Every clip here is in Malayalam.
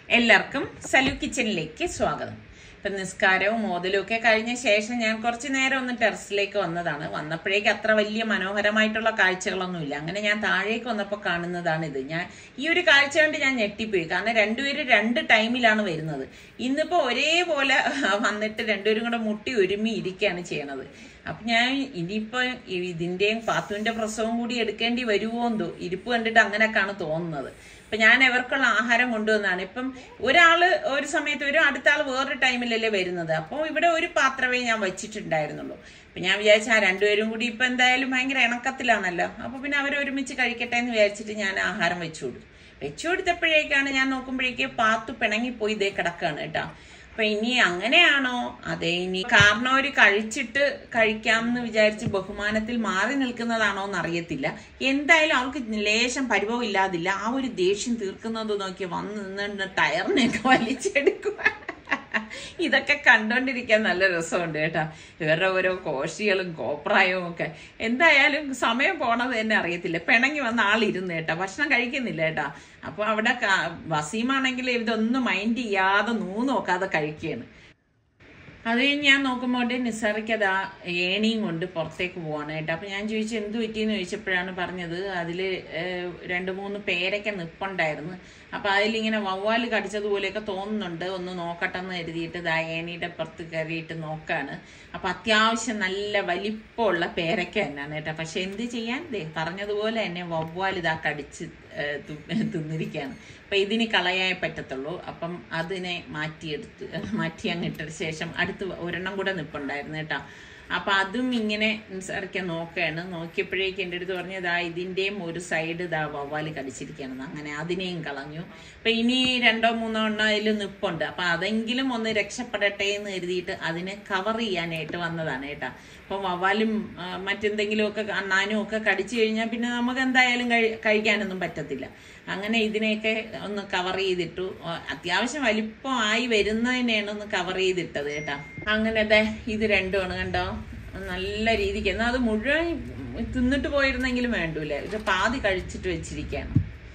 എല്ലാവർക്കും സലു കിച്ചണിലേക്ക് സ്വാഗതം ഇപ്പം നിസ്കാരവും മോതലും ഒക്കെ കഴിഞ്ഞ ശേഷം ഞാൻ കുറച്ച് നേരം ഒന്ന് ടെറസിലേക്ക് വന്നതാണ് വന്നപ്പോഴേക്ക് അത്ര വലിയ മനോഹരമായിട്ടുള്ള കാഴ്ചകളൊന്നുമില്ല അങ്ങനെ ഞാൻ താഴേക്ക് വന്നപ്പോൾ കാണുന്നതാണ് ഇത് ഞാൻ ഈ ഒരു കാഴ്ച കൊണ്ട് ഞാൻ ഞെട്ടിപ്പോയി കാരണം രണ്ടുപേരും രണ്ട് ടൈമിലാണ് വരുന്നത് ഇന്നിപ്പോൾ ഒരേപോലെ വന്നിട്ട് രണ്ടുപേരും കൂടെ മുട്ടി ഒരുമി ഇരിക്കുകയാണ് ചെയ്യണത് അപ്പം ഞാൻ ഇനിയിപ്പോൾ ഇതിൻ്റെയും പാത്തുവിൻ്റെ പ്രസവം കൂടി എടുക്കേണ്ടി വരുമോ എന്തോ ഇരിപ്പ് കണ്ടിട്ട് അങ്ങനെയൊക്കെയാണ് തോന്നുന്നത് ഇപ്പൊ ഞാൻ ഇവർക്കുള്ള ആഹാരം കൊണ്ടുവന്നാണ് ഇപ്പം ഒരാള് ഒരു സമയത്ത് വരും അടുത്ത ആൾ വേറൊരു ടൈമിലല്ലേ വരുന്നത് അപ്പോൾ ഇവിടെ ഒരു പാത്രമേ ഞാൻ വെച്ചിട്ടുണ്ടായിരുന്നുള്ളൂ അപ്പൊ ഞാൻ വിചാരിച്ച ആ രണ്ടുപേരും കൂടി ഇപ്പൊ എന്തായാലും ഭയങ്കര ഇണക്കത്തിലാണല്ലോ അപ്പൊ പിന്നെ അവർ ഒരുമിച്ച് കഴിക്കട്ടെ എന്ന് വിചാരിച്ചിട്ട് ഞാൻ ആഹാരം വെച്ചു കൊടുത്തു വെച്ചു കൊടുത്തപ്പോഴേക്കാണ് ഞാൻ നോക്കുമ്പോഴേക്ക് പാത്തു പിണങ്ങിപ്പോയി ഇതേ കിടക്കാണ് കേട്ടോ അപ്പൊ ഇനി അങ്ങനെയാണോ അതെ ഇനി കാരണം ഒരു കഴിച്ചിട്ട് കഴിക്കാമെന്ന് വിചാരിച്ച് ബഹുമാനത്തിൽ മാറി നിൽക്കുന്നതാണോ എന്ന് അറിയത്തില്ല എന്തായാലും അവൾക്ക് ലേശം പരിഭവം ഇല്ലാതില്ല ആ ഒരു ദേഷ്യം തീർക്കുന്നത് നോക്കി വന്ന് നിന്ന് ടയറിനെയൊക്കെ വലിച്ചെടുക്കുക ഇതൊക്കെ കണ്ടോണ്ടിരിക്കാൻ നല്ല രസമുണ്ട് കേട്ടാ ഇവരുടെ ഓരോ കോശികളും കോപ്രായവും ഒക്കെ എന്തായാലും സമയം പോണത് തന്നെ അറിയത്തില്ല പിണങ്ങി വന്ന ആളിരുന്ന് കേട്ടാ ഭക്ഷണം കഴിക്കുന്നില്ല കേട്ടാ അപ്പൊ അവിടെ ക- വസീമാണെങ്കിൽ ഇതൊന്നും മൈൻഡ് ചെയ്യാതെ നൂ നോക്കാതെ കഴിക്കുകയാണ് അത് കഴിഞ്ഞ് ഞാൻ നോക്കുമ്പോൾ നിസാറിക്ക് അത് ആ ഏണിയും കൊണ്ട് പുറത്തേക്ക് പോവാണ് കേട്ടോ അപ്പൊ ഞാൻ ചോദിച്ചു എന്ത് പറ്റിയെന്ന് ചോദിച്ചപ്പോഴാണ് പറഞ്ഞത് അതിൽ രണ്ട് മൂന്ന് പേരൊക്കെ നിപ്പുണ്ടായിരുന്നു അപ്പൊ അതിലിങ്ങനെ വവ്വാല് കടിച്ചതുപോലെയൊക്കെ തോന്നുന്നുണ്ട് ഒന്ന് നോക്കട്ടെ എന്ന് കരുതിയിട്ട് ദാ ഏണിയുടെ പുറത്ത് കയറിയിട്ട് നോക്കാണ് അപ്പൊ അത്യാവശ്യം നല്ല വലിപ്പമുള്ള പേരക്ക തന്നെയാണ് കേട്ടോ പക്ഷെ എന്ത് ചെയ്യാൻ ദേ പറഞ്ഞതുപോലെ തന്നെ വവ്വാല് ഇതാ കടിച്ച് ഏഹ് തു- തിന്നിരിക്കുകയാണ് അപ്പൊ ഇതിന് കളയാൻ പറ്റത്തുള്ളൂ അപ്പം അതിനെ മാറ്റിയെടുത്ത് മാറ്റി അങ്ങിട്ട ശേഷം അടുത്ത് ഒരെണ്ണം കൂടെ നിപ്പുണ്ടായിരുന്നു കേട്ടോ അപ്പൊ അതും ഇങ്ങനെ നിസ്സാരിക്കാൻ നോക്കുകയാണ് നോക്കിയപ്പോഴേക്ക് എൻ്റെ അടുത്ത് പറഞ്ഞു ഇതാ ഇതിന്റെയും ഒരു സൈഡ് ഇതാ വവ്വാല് കടിച്ചിരിക്കുകയാണെന്ന് അങ്ങനെ അതിനെയും കളഞ്ഞു അപ്പൊ ഇനി രണ്ടോ മൂന്നോ എണ്ണം അതിൽ നിപ്പുണ്ട് അപ്പൊ അതെങ്കിലും ഒന്ന് രക്ഷപ്പെടട്ടെ എന്ന് കരുതിയിട്ട് അതിനെ കവർ ചെയ്യാനായിട്ട് വന്നതാണ് കേട്ടാ അപ്പൊ വവ്വാലും ആ, മറ്റെന്തെങ്കിലുമൊക്കെ അണ്ണാനും ഒക്കെ കടിച്ചു കഴിഞ്ഞാൽ പിന്നെ നമുക്ക് എന്തായാലും കഴി- കഴിക്കാനൊന്നും പറ്റത്തില്ല അങ്ങനെ ഇതിനെയൊക്കെ ഒന്ന് കവർ ചെയ്തിട്ടു ആ, അത്യാവശ്യം വലിപ്പമായി വരുന്നതിനെയാണ് ഒന്ന് കവർ ചെയ്തിട്ടത് കേട്ടാ അങ്ങനെ ദേ ഇത് രണ്ടുമാണ് കണ്ടോ നല്ല രീതിക്ക് എന്നാൽ അത് മുഴുവൻ തിന്നിട്ട് പോയിരുന്നെങ്കിലും വേണ്ടൂലേ ഇത് പാതി കഴിച്ചിട്ട് വെച്ചിരിക്കുകയാണ്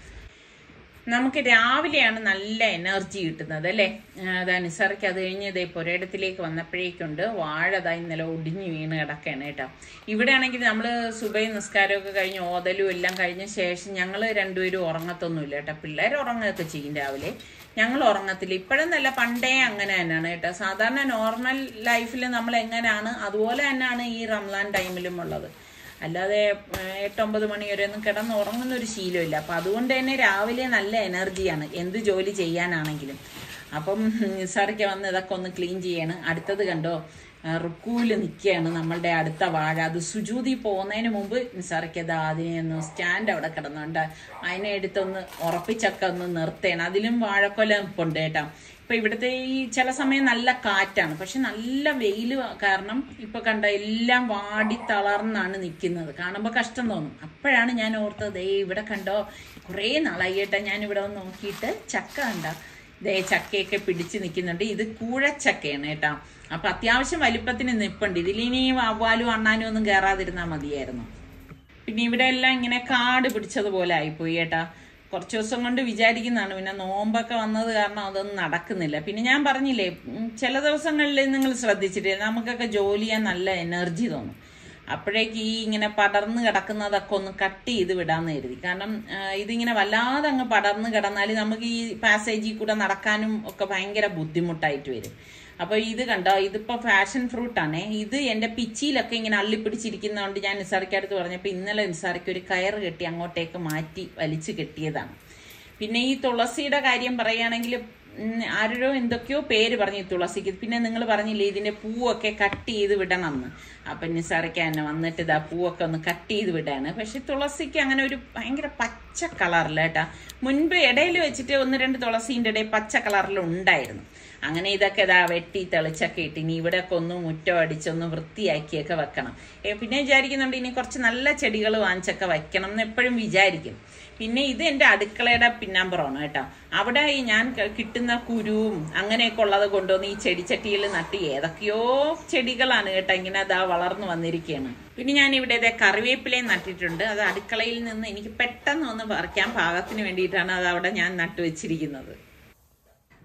നമുക്ക് രാവിലെയാണ് നല്ല എനർജി കിട്ടുന്നത് അല്ലേ അതാ നിസാർക്ക് അത് കഴിഞ്ഞ് ഇതേ പുരയിടത്തിലേക്ക് വന്നപ്പോഴേക്കുണ്ട് വാഴ അതാ ഇന്നലെ ഒടിഞ്ഞു വീണ് കിടക്കുകയാണ് കേട്ടോ ഇവിടെ ആണെങ്കിൽ നമ്മൾ സുബൈ നിസ്കാരമൊക്കെ കഴിഞ്ഞ് ഓതലും എല്ലാം കഴിഞ്ഞ ശേഷം ഞങ്ങൾ രണ്ടുപേരും ഉറങ്ങത്തൊന്നുമില്ല കേട്ടോ പിള്ളേർ ഉറങ്ങുകയൊക്കെ ചെയ്യും രാവിലെ ഞങ്ങൾ ഉറങ്ങത്തില്ല ഇപ്പോഴെന്നല്ല പണ്ടേ അങ്ങനെ തന്നെയാണ് കേട്ടോ സാധാരണ നോർമൽ ലൈഫിൽ നമ്മൾ എങ്ങനെയാണ് അതുപോലെ തന്നെയാണ് ഈ റംലാൻ ടൈമിലും ഉള്ളത് അല്ലാതെ ഏഹ്, എട്ടൊമ്പത് മണി വരെ ഒന്നും കിടന്ന് ഉറങ്ങുന്ന ഒരു ശീലമില്ല അപ്പം അതുകൊണ്ട് തന്നെ രാവിലെ നല്ല എനർജിയാണ് എന്ത് ജോലി ചെയ്യാനാണെങ്കിലും അപ്പം നിസാറിക്ക് വന്ന് ഇതൊക്കെ ഒന്ന് ക്ലീൻ ചെയ്യാണ് അടുത്തത് കണ്ടോ റുക്കൂല് നിൽക്കുകയാണ് നമ്മളുടെ അടുത്ത വാഴ അത് സുജൂതി പോകുന്നതിന് മുമ്പ് നിസാറിക്ക് അത് അതിനെ ഒന്ന് സ്റ്റാൻഡ് അവിടെ കിടന്നുണ്ട് അതിനെ എടുത്തൊന്ന് ഉറപ്പിച്ചൊക്കെ ഒന്ന് നിർത്തേണം അതിലും വാഴക്കൊല നിൽപ്പുണ്ട് കേട്ടോ ഇപ്പൊ ഇവിടുത്തെ ഈ ചില സമയം നല്ല കാറ്റാണ് പക്ഷെ നല്ല വെയില് കാരണം ഇപ്പൊ കണ്ട എല്ലാം വാടി തളർന്നാണ് നിൽക്കുന്നത് കാണുമ്പോൾ കഷ്ടം തോന്നും അപ്പോഴാണ് ഞാൻ ഓർത്തത് ദേ ഇവിടെ കണ്ടോ കുറേ നാളായി കേട്ടോ ഞാൻ ഇവിടെ വന്ന് നോക്കിയിട്ട് ചക്ക കണ്ട ദേ ചക്കയൊക്കെ പിടിച്ച് നിൽക്കുന്നുണ്ട് ഇത് കൂഴച്ചക്കയാണ് കേട്ടോ അപ്പൊ അത്യാവശ്യം വലിപ്പത്തിന് നിപ്പുണ്ട് ഇതിലിനി വവ്വാലും അണ്ണാനും ഒന്നും കയറാതിരുന്നാൽ മതിയായിരുന്നു പിന്നെ ഇവിടെ എല്ലാം ഇങ്ങനെ കാട് പിടിച്ചതുപോലെ ആയിപ്പോയി ഏട്ടാ കുറച്ച് ദിവസം കൊണ്ട് വിചാരിക്കുന്നതാണ് പിന്നെ നോമ്പൊക്കെ വന്നത് കാരണം അതൊന്നും നടക്കുന്നില്ല പിന്നെ ഞാൻ പറഞ്ഞില്ലേ ഉം, ചില ദിവസങ്ങളിൽ നിങ്ങൾ ശ്രദ്ധിച്ചിട്ടില്ലേ നമുക്കൊക്കെ ജോലി ചെയ്യാൻ നല്ല എനർജി തോന്നും അപ്പോഴേക്ക് ഈ ഇങ്ങനെ പടർന്ന് കിടക്കുന്നതൊക്കെ ഒന്ന് കട്ട് ചെയ്ത് വിടാന്ന് കരുതി കാരണം ആ, ഇതിങ്ങനെ വല്ലാതെ അങ്ങ് പടർന്ന് കിടന്നാൽ നമുക്ക് ഈ പാസേജിൽ കൂടെ നടക്കാനും ഒക്കെ ഭയങ്കര ബുദ്ധിമുട്ടായിട്ട് വരും അപ്പൊ ഇത് കണ്ടോ ഇതിപ്പോ ഫാഷൻ ഫ്രൂട്ട് ആണേ ഇത് എന്റെ പിച്ചിയിലൊക്കെ ഇങ്ങനെ അള്ളിപ്പിടിച്ചിരിക്കുന്നതുകൊണ്ട് ഞാൻ നിസാറിക്ക് അടുത്ത് പറഞ്ഞപ്പോ ഇന്നലെ നിസാറിക്ക് ഒരു കയറ് കെട്ടി അങ്ങോട്ടേക്ക് മാറ്റി വലിച്ചു കെട്ടിയതാണ് പിന്നെ ഈ തുളസിയുടെ കാര്യം പറയുകയാണെങ്കിൽ ഉം, ആരോ എന്തൊക്കെയോ പേര് പറഞ്ഞു ഈ തുളസിക്ക് പിന്നെ നിങ്ങൾ പറഞ്ഞില്ലേ ഇതിന്റെ പൂവൊക്കെ കട്ട് ചെയ്ത് വിടണം എന്ന് അപ്പൊ നിസാറിക്ക് തന്നെ വന്നിട്ട് ഇതാ പൂവൊക്കെ ഒന്ന് കട്ട് ചെയ്ത് വിടാണ് പക്ഷെ തുളസിക്ക് അങ്ങനെ ഒരു ഭയങ്കര പച്ച കളറില്ല കേട്ടാ മുൻപ് ഇടയിൽ വെച്ചിട്ട് ഒന്ന് രണ്ട് തുളസീൻ്റെ ഇടയിൽ പച്ച കളറിൽ ഉണ്ടായിരുന്നു അങ്ങനെ ഇതൊക്കെ ഇതാ വെട്ടി തെളിച്ചൊക്കെ ഇട്ട് ഇനി ഇവിടെയൊക്കെ ഒന്ന് മുറ്റം അടിച്ചൊന്ന് വൃത്തിയാക്കിയൊക്കെ വെക്കണം ഏ, പിന്നെ വിചാരിക്കുന്നുണ്ട് ഇനി കുറച്ച് നല്ല ചെടികൾ വാങ്ങിച്ചൊക്കെ വെക്കണം എന്ന് എപ്പോഴും വിചാരിക്കും പിന്നെ ഇത് എൻ്റെ അടുക്കളയുടെ പിന്നാമ്പുറമാണ് കേട്ടോ അവിടെ ഈ ഞാൻ ക- കിട്ടുന്ന കുരുവും അങ്ങനെയൊക്കെ ഉള്ളത് കൊണ്ടുവന്ന് ഈ ചെടിച്ചട്ടിയിൽ നട്ട് ഏതൊക്കെയോ ചെടികളാണ് കേട്ടോ ഇങ്ങനെ അതാ വളർന്നു വന്നിരിക്കുകയാണ് പിന്നെ ഞാൻ ഇവിടെ ഇതേ കറിവേപ്പിലയും നട്ടിട്ടുണ്ട് അത് അടുക്കളയിൽ നിന്ന് എനിക്ക് പെട്ടെന്ന് ഒന്ന് പറിക്കാൻ പാകത്തിന് വേണ്ടിയിട്ടാണ് അത് അവിടെ ഞാൻ നട്ടുവെച്ചിരിക്കുന്നത്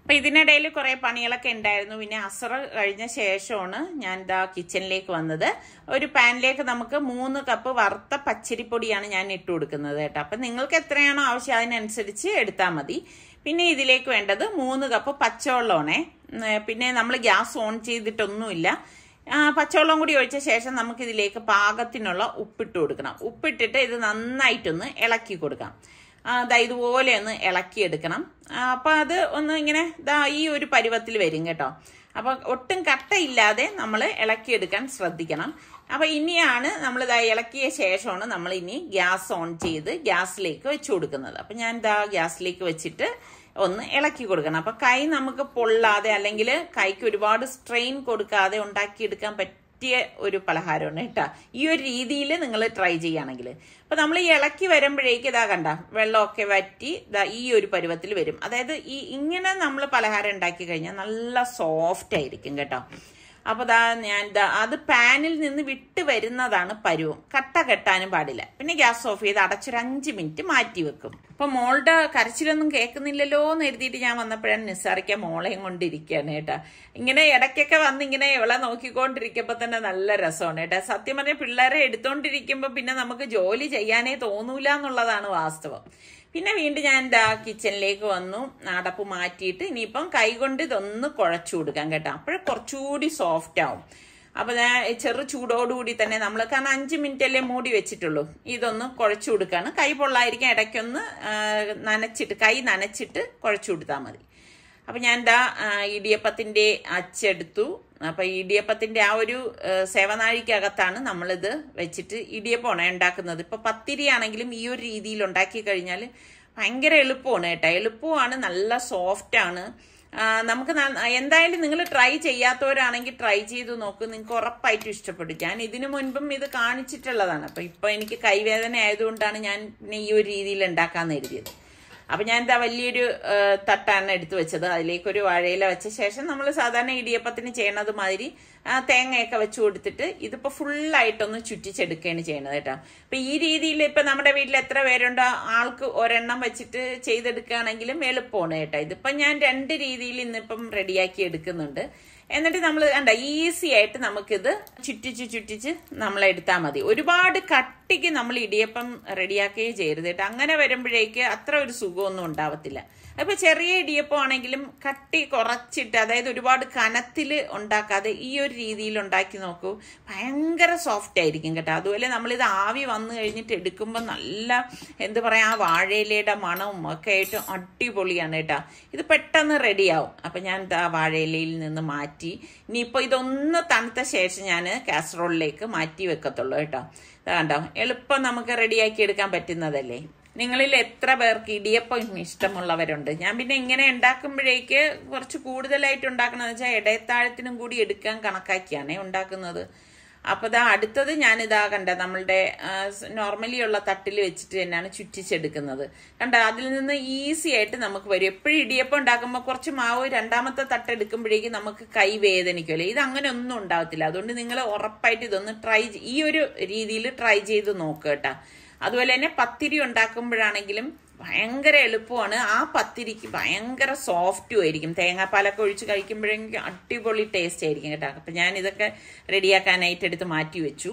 അപ്പൊ ഇതിനിടയിൽ കുറെ പണികളൊക്കെ ഉണ്ടായിരുന്നു പിന്നെ അസർ കഴിഞ്ഞ ശേഷമാണ് ഞാൻ ഇതാ കിച്ചണിലേക്ക് വന്നത് ഒരു പാനിലേക്ക് നമുക്ക് മൂന്ന് കപ്പ് വറുത്ത പച്ചരിപ്പൊടിയാണ് ഞാൻ ഇട്ട് കൊടുക്കുന്നത് കേട്ടോ അപ്പൊ നിങ്ങൾക്ക് എത്രയാണോ ആവശ്യം അതിനനുസരിച്ച് എടുത്താൽ മതി പിന്നെ ഇതിലേക്ക് വേണ്ടത് മൂന്ന് കപ്പ് പച്ചവെള്ളമാണേ ഉം, പിന്നെ നമ്മൾ ഗ്യാസ് ഓൺ ചെയ്തിട്ടൊന്നുമില്ല ആ, പച്ചവെള്ളം കൂടി ഒഴിച്ച ശേഷം നമുക്ക് ഇതിലേക്ക് പാകത്തിനുള്ള ഉപ്പിട്ട് കൊടുക്കണം ഉപ്പിട്ടിട്ട് ഇത് നന്നായിട്ടൊന്ന് ഇളക്കി കൊടുക്കാം ആ, ദാ ഇതുപോലെ ഒന്ന് ഇളക്കിയെടുക്കണം ആ, അപ്പൊ അത് ഒന്ന് ഇങ്ങനെ ദാ ഈ ഒരു പരുവത്തിൽ വരും കേട്ടോ അപ്പൊ ഒട്ടും കട്ടയില്ലാതെ നമ്മൾ ഇളക്കിയെടുക്കാൻ ശ്രദ്ധിക്കണം അപ്പൊ ഇനിയാണ് നമ്മൾ ഇതാ ഇളക്കിയ ശേഷമാണ് നമ്മൾ ഇനി ഗ്യാസ് ഓൺ ചെയ്ത് ഗ്യാസിലേക്ക് വെച്ച് കൊടുക്കുന്നത് അപ്പൊ ഞാൻ ഇതാ ഗ്യാസിലേക്ക് വെച്ചിട്ട് ഒന്ന് ഇളക്കി കൊടുക്കണം അപ്പൊ കൈ നമുക്ക് പൊള്ളാതെ അല്ലെങ്കിൽ കൈക്ക് ഒരുപാട് സ്ട്രെയിൻ കൊടുക്കാതെ ഉണ്ടാക്കിയെടുക്കാൻ പറ്റിയ ഒരു പലഹാരമാണ് കേട്ടോ ഈ ഒരു രീതിയിൽ നിങ്ങൾ ട്രൈ ചെയ്യുകയാണെങ്കിൽ അപ്പൊ നമ്മൾ ഈ ഇളക്കി വരുമ്പോഴേക്ക് ഇതാ കണ്ട വെള്ളമൊക്കെ വറ്റി ഇതാ ഈ ഒരു പരുവത്തിൽ വരും അതായത് ഈ ഇങ്ങനെ നമ്മൾ പലഹാരം ഉണ്ടാക്കി കഴിഞ്ഞാൽ നല്ല സോഫ്റ്റ് ആയിരിക്കും കേട്ടോ അപ്പൊ ദാ ഞാൻ ദാ അത് പാനിൽ നിന്ന് വിട്ട് വരുന്നതാണ് പരുവം കട്ട കെട്ടാനും പാടില്ല പിന്നെ ഗ്യാസ് ഓഫ് ചെയ്ത് അടച്ചൊരു അഞ്ച് മിനിറ്റ് മാറ്റി വെക്കും അപ്പൊ മോളുടെ കരച്ചിലൊന്നും കേൾക്കുന്നില്ലല്ലോ എന്ന് എഴുതിയിട്ട് ഞാൻ വന്നപ്പോഴാണ് നിസ്സാറിക്ക മോളെയും കൊണ്ടിരിക്കുകയാണ് കേട്ടാ ഇങ്ങനെ ഇടയ്ക്കൊക്കെ വന്ന് ഇങ്ങനെ ഇവളെ നോക്കിക്കൊണ്ടിരിക്കുമ്പോ തന്നെ നല്ല രസമാണ് കേട്ടാ സത്യം പറഞ്ഞ പിള്ളേരെ എടുത്തോണ്ടിരിക്കുമ്പോ പിന്നെ നമുക്ക് ജോലി ചെയ്യാനേ തോന്നൂല എന്നുള്ളതാണ് വാസ്തവം പിന്നെ വീണ്ടും ഞാൻ എന്താ കിച്ചണിലേക്ക് വന്നു അടപ്പ് മാറ്റിയിട്ട് ഇനിയിപ്പം കൈകൊണ്ട് ഇതൊന്ന് കുഴച്ചു കൊടുക്കാം കേട്ടോ അപ്പോഴേ കുറച്ചുകൂടി സോഫ്റ്റ് ആവും അപ്പൊ ഞാൻ ചെറു ചൂടോടുകൂടി തന്നെ നമ്മൾ കാരണം അഞ്ച് മിനിറ്റ് അല്ലേ മൂടി വെച്ചിട്ടുള്ളൂ ഇതൊന്ന് കുഴച്ചു കൊടുക്കാണ് കൈ പൊള്ളായിരിക്കും ഇടയ്ക്കൊന്ന് ആ, നനച്ചിട്ട് കൈ നനച്ചിട്ട് കുഴച്ചു കൊടുത്താൽ മതി അപ്പൊ ഞാൻ എന്താ ഇടിയപ്പത്തിന്റെ അച്ചെടുത്തു അപ്പൊ ഇടിയപ്പത്തിന്റെ ആ ഒരു ആ, സേവനാഴിക്കകത്താണ് നമ്മളിത് വെച്ചിട്ട് ഇടിയപ്പമാണ് ഉണ്ടാക്കുന്നത് ഇപ്പൊ പത്തിരി ആണെങ്കിലും ഈ ഒരു രീതിയിൽ ഉണ്ടാക്കി കഴിഞ്ഞാൽ ഭയങ്കര എളുപ്പമാണ് കേട്ടോ എളുപ്പമാണ് നല്ല സോഫ്റ്റ് ആണ് ആ, നമുക്ക് ന- എന്തായാലും നിങ്ങൾ ട്രൈ ചെയ്യാത്തവരാണെങ്കിൽ ട്രൈ ചെയ്ത് നോക്ക് നിങ്ങൾക്ക് ഉറപ്പായിട്ടും ഇഷ്ടപ്പെടും ഞാൻ ഇതിനു മുൻപും ഇത് കാണിച്ചിട്ടുള്ളതാണ് അപ്പൊ ഇപ്പൊ എനിക്ക് കൈവേദന ആയതുകൊണ്ടാണ് ഞാൻ പിന്നെ ഈ ഒരു രീതിയിൽ ഉണ്ടാക്കാന്ന് കരുതിയത് അപ്പൊ ഞാൻ എന്താ വലിയൊരു ആ, തട്ടാണ് എടുത്തു വെച്ചത് അതിലേക്ക് ഒരു വാഴയില വെച്ച ശേഷം നമ്മൾ സാധാരണ ഇടിയപ്പത്തിന് ചെയ്യണത് മാതിരി ആ, തേങ്ങയൊക്കെ വെച്ച് കൊടുത്തിട്ട് ഇതിപ്പോ ഫുള്ളായിട്ടൊന്ന് ചുറ്റിച്ചെടുക്കുകയാണ് ചെയ്യണത് കേട്ടോ അപ്പൊ ഈ രീതിയിൽ ഇപ്പൊ നമ്മുടെ വീട്ടിൽ എത്ര പേരുണ്ടോ ആൾക്ക് ഒരെണ്ണം വെച്ചിട്ട് ചെയ്തെടുക്കുകയാണെങ്കിലും എളുപ്പമാണ് കേട്ടോ ഇതിപ്പോ ഞാൻ രണ്ട് രീതിയിൽ ഇന്നിപ്പം റെഡിയാക്കി എടുക്കുന്നുണ്ട് എന്നിട്ട് നമ്മൾ കണ്ട ഈസി ആയിട്ട് നമുക്കിത് ചുറ്റിച്ച് ചുറ്റിച്ച് നമ്മൾ എടുത്താൽ മതി ഒരുപാട് കട്ടിക്ക് നമ്മൾ ഇടിയപ്പം റെഡിയാക്കുകയും ചെയ്യരുത് കേട്ടോ അങ്ങനെ വരുമ്പോഴേക്ക് അത്ര ഒരു സുഖമൊന്നും ഉണ്ടാവത്തില്ല അപ്പൊ ചെറിയ ഇടിയപ്പം ആണെങ്കിലും കട്ടി കുറച്ചിട്ട് അതായത് ഒരുപാട് കനത്തിൽ ഉണ്ടാക്കാതെ ഈ ഒരു രീതിയിൽ ഉണ്ടാക്കി നോക്കൂ ഭയങ്കര സോഫ്റ്റ് ആയിരിക്കും കേട്ടോ അതുപോലെ നമ്മളിത് ആവി വന്നു കഴിഞ്ഞിട്ട് എടുക്കുമ്പോൾ നല്ല എന്ത് പറയാ ആ വാഴയിലയുടെ മണവും ഒക്കെ ആയിട്ട് അടിപൊളിയാണ് കേട്ടോ ഇത് പെട്ടെന്ന് റെഡിയാവും അപ്പൊ ഞാൻ ദാ വാഴയിലയിൽ നിന്ന് മാറ്റി ഇനിയിപ്പോ ഇതൊന്ന് തണുത്ത ശേഷം ഞാൻ കാസറോളിലേക്ക് മാറ്റി വെക്കത്തുള്ളൂ കേട്ടോ ഇതാ കണ്ടോ എളുപ്പം നമുക്ക് റെഡിയാക്കി എടുക്കാൻ പറ്റുന്നതല്ലേ നിങ്ങളിൽ എത്ര പേർക്ക് ഇടിയപ്പം ഇഷ്ടമുള്ളവരുണ്ട് ഞാൻ പിന്നെ ഇങ്ങനെ ഉണ്ടാക്കുമ്പോഴേക്ക് കുറച്ച് കൂടുതലായിട്ട് ഉണ്ടാക്കണമെന്ന് വെച്ചാൽ ഇടയത്താഴത്തിനും കൂടി എടുക്കാൻ കണക്കാക്കിയാണേ ഉണ്ടാക്കുന്നത് അപ്പൊ ഇതാ അടുത്തത് ഞാനിതാ കണ്ട നമ്മളുടെ നോർമലി ഉള്ള തട്ടിൽ വെച്ചിട്ട് തന്നെയാണ് ചുറ്റിച്ചെടുക്കുന്നത് കണ്ട അതിൽ നിന്ന് ഈസി ആയിട്ട് നമുക്ക് വരും എപ്പോഴും ഇടിയപ്പം ഉണ്ടാക്കുമ്പോൾ കുറച്ച് മാവ് രണ്ടാമത്തെ തട്ട് എടുക്കുമ്പോഴേക്കും നമുക്ക് കൈ വേദനിക്കുമല്ലോ ഇത് അങ്ങനെ ഒന്നും ഉണ്ടാവത്തില്ല അതുകൊണ്ട് നിങ്ങൾ ഉറപ്പായിട്ട് ഇതൊന്ന് ട്രൈ ഈ ഒരു രീതിയിൽ ട്രൈ ചെയ്ത് നോക്കുക കേട്ടോ അതുപോലെ തന്നെ പത്തിരി ഉണ്ടാക്കുമ്പോഴാണെങ്കിലും ഭയങ്കര എളുപ്പമാണ് ആ പത്തിരിക്ക് ഭയങ്കര സോഫ്റ്റും ആയിരിക്കും തേങ്ങാപ്പാലൊക്കെ ഒഴിച്ച് കഴിക്കുമ്പോഴെങ്കിൽ അടിപൊളി ടേസ്റ്റ് ആയിരിക്കും കേട്ടോ അപ്പം ഞാൻ ഇതൊക്കെ റെഡിയാക്കാനായിട്ട് എടുത്ത് മാറ്റി വെച്ചു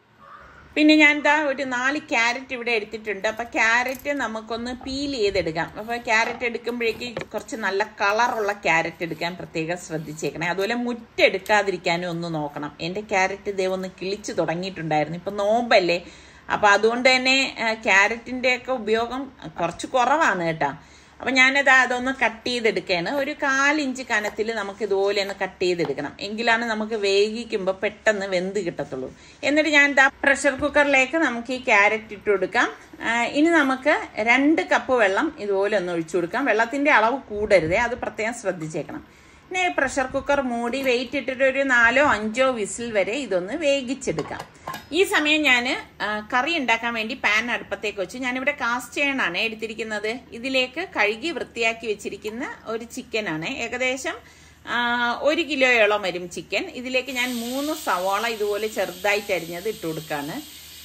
പിന്നെ ഞാൻ ഇതാ ഒരു നാല് ക്യാരറ്റ് ഇവിടെ എടുത്തിട്ടുണ്ട് അപ്പൊ ക്യാരറ്റ് നമുക്കൊന്ന് പീൽ ചെയ്തെടുക്കാം അപ്പൊ ക്യാരറ്റ് എടുക്കുമ്പോഴേക്ക് കുറച്ച് നല്ല കളറുള്ള ക്യാരറ്റ് എടുക്കാൻ പ്രത്യേകം ശ്രദ്ധിച്ചേക്കണേ അതുപോലെ മുറ്റെടുക്കാതിരിക്കാനും ഒന്ന് നോക്കണം എന്റെ ക്യാരറ്റ് ഇതേ ഒന്ന് കിളിച്ചു തുടങ്ങിയിട്ടുണ്ടായിരുന്നു ഇപ്പൊ നോമ്പല്ലേ അപ്പൊ അതുകൊണ്ട് തന്നെ ക്യാരറ്റിന്റെ ഒക്കെ ഉപയോഗം കുറച്ച് കുറവാണ് കേട്ടാ അപ്പൊ ഞാനത് അതൊന്ന് കട്ട് ചെയ്തെടുക്കുകയാണ് ഒരു കാലിഞ്ച് കനത്തിൽ നമുക്ക് ഇതുപോലെ ഒന്ന് കട്ട് ചെയ്തെടുക്കണം എങ്കിലാണ് നമുക്ക് വേവിക്കുമ്പോൾ പെട്ടെന്ന് വെന്ത് കിട്ടത്തുള്ളൂ എന്നിട്ട് ഞാൻ ദാ പ്രഷർ കുക്കറിലേക്ക് നമുക്ക് ഈ ക്യാരറ്റ് ഇട്ട് കൊടുക്കാം ആ, ഇനി നമുക്ക് രണ്ട് കപ്പ് വെള്ളം ഇതുപോലെ ഒന്ന് ഒഴിച്ചു കൊടുക്കാം വെള്ളത്തിന്റെ അളവ് കൂടരുതേ അത് പ്രത്യേകം ശ്രദ്ധിച്ചേക്കണം പിന്നെ പ്രഷർ കുക്കർ മൂടി വെയിറ്റ് ഇട്ടിട്ട് ഒരു നാലോ അഞ്ചോ വിസിൽ വരെ ഇതൊന്ന് വേവിച്ചെടുക്കാം ഈ സമയം ഞാൻ കറി ഉണ്ടാക്കാൻ വേണ്ടി പാൻ അടുപ്പത്തേക്ക് വെച്ചു ഞാനിവിടെ കാസ്റ്റ് ആണ് എടുത്തിരിക്കുന്നത് ഇതിലേക്ക് കഴുകി വൃത്തിയാക്കി വെച്ചിരിക്കുന്ന ഒരു ചിക്കനാണ് ഏകദേശം ആ, ഒരു കിലോയോളം വരും ചിക്കൻ ഇതിലേക്ക് ഞാൻ മൂന്ന് സവാള ഇതുപോലെ ചെറുതായിട്ട് അരിഞ്ഞത് ഇട്ട് കൊടുക്കാണ്